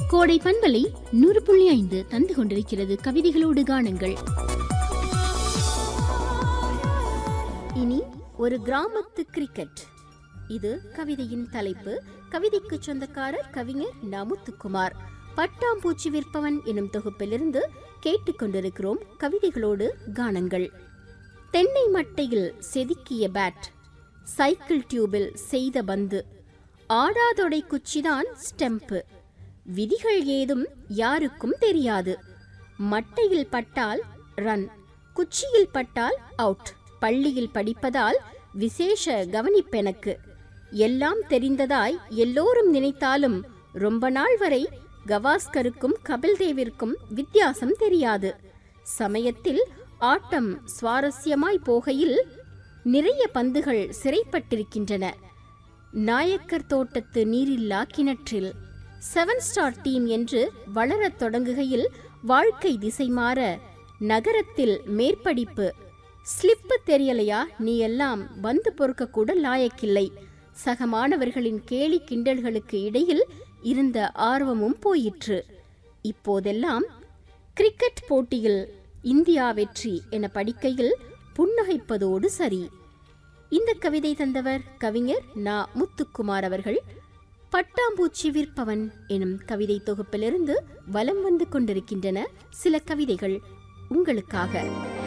கோடை பண்பலை நூறு புள்ளி ஐந்து தந்து கொண்டிருக்கிறது கவிதைகளோடு காணுங்கள் இனி ஒரு கிராமத்து கிரிக்கெட் இது கவிதையின் தலைப்பு கவிதைக்கு சொந்தக்காரர் கவிஞர் நமுத்துக்குமார் பட்டாம்பூச்சி விற்பவன் எனும் தொகுப்பிலிருந்து கேட்டுக்கொண்டிருக்கிறோம் கவிதைகளோடு காணுங்கள் தென்னை மட்டையில் செதுக்கிய பேட் சைக்கிள் டியூபில் செய்த பந்து ஆடாதொடை குச்சிதான் ஸ்டெம்பு விதிகள் ஏதும் யாருக்கும் தெரியாது மட்டையில் பட்டால் ரன் குச்சியில் பட்டால் அவுட் பள்ளியில் படிப்பதால் விசேஷ கவனிப்பெனக்கு எல்லாம் தெரிந்ததாய் எல்லோரும் நினைத்தாலும் ரொம்ப நாள் வரை கவாஸ்கருக்கும் கபில்தேவிற்கும் வித்தியாசம் தெரியாது சமயத்தில் ஆட்டம் சுவாரஸ்யமாய் போகையில் நிறைய பந்துகள் சிறைப்பட்டிருக்கின்றன நாயக்கர் தோட்டத்து நீரில்லா கிணற்றில் செவன் ஸ்டார் டீம் என்று வளரத் தொடங்குகையில் வாழ்க்கை திசை மாற நகரத்தில் மேற்படிப்பு ஸ்லிப்பு தெரியலையா நீ எல்லாம் வந்து பொறுக்க கூட லாயக்கில்லை சக மாணவர்களின் கேலி கிண்டல்களுக்கு இடையில் இருந்த ஆர்வமும் போயிற்று இப்போதெல்லாம் கிரிக்கெட் போட்டியில் இந்தியா வெற்றி என படிக்கையில் புன்னகைப்பதோடு சரி இந்த கவிதை தந்தவர் கவிஞர் நா முத்துக்குமார் அவர்கள் பட்டாம்பூச்சி விற்பவன் எனும் கவிதை தொகுப்பிலிருந்து வலம் வந்து கொண்டிருக்கின்றன சில கவிதைகள் உங்களுக்காக